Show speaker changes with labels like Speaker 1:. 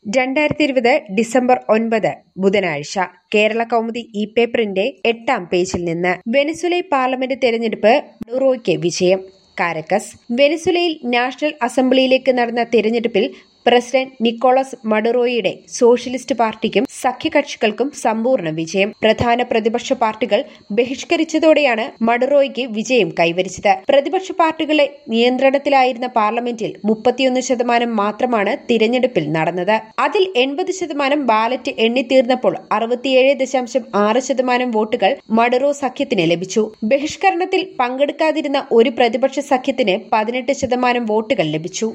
Speaker 1: രണ്ടായിരത്തി ഇരുപത് ഡിസംബർ ഒൻപത് ബുധനാഴ്ച കേരള കൗമുദി ഇ പേപ്പറിന്റെ എട്ടാം പേജിൽ നിന്ന് വെനിസുലൈ പാർലമെന്റ് തെരഞ്ഞെടുപ്പ് മഡുറോയ്ക്ക് വിജയം കാരക്കസ് വെനിസുലയിൽ നാഷണൽ അസംബ്ലിയിലേക്ക് നടന്ന തെരഞ്ഞെടുപ്പിൽ പ്രസിഡന്റ് നിക്കോളസ് മഡുറോയുടെ സോഷ്യലിസ്റ്റ് പാർട്ടിക്കും സഖ്യകക്ഷികൾക്കും സമ്പൂർണ്ണ വിജയം പ്രധാന പ്രതിപക്ഷ പാർട്ടികൾ ബഹിഷ്കരിച്ചതോടെയാണ് മഡുറോയ്ക്ക് വിജയം കൈവരിച്ചത് പ്രതിപക്ഷ പാർട്ടികളെ നിയന്ത്രണത്തിലായിരുന്ന പാർലമെന്റിൽ മുപ്പത്തിയൊന്ന് ശതമാനം മാത്രമാണ് തിരഞ്ഞെടുപ്പിൽ നടന്നത് അതിൽ എൺപത് ശതമാനം ബാലറ്റ് എണ്ണിത്തീർന്നപ്പോൾ അറുപത്തിയേഴ് ദശാംശം ആറ് ശതമാനം വോട്ടുകൾ മഡുറോ സഖ്യത്തിന് ലഭിച്ചു ബഹിഷ്കരണത്തിൽ പങ്കെടുക്കാതിരുന്ന ഒരു പ്രതിപക്ഷ സഖ്യത്തിന് പതിനെട്ട് ശതമാനം വോട്ടുകൾ ലഭിച്ചു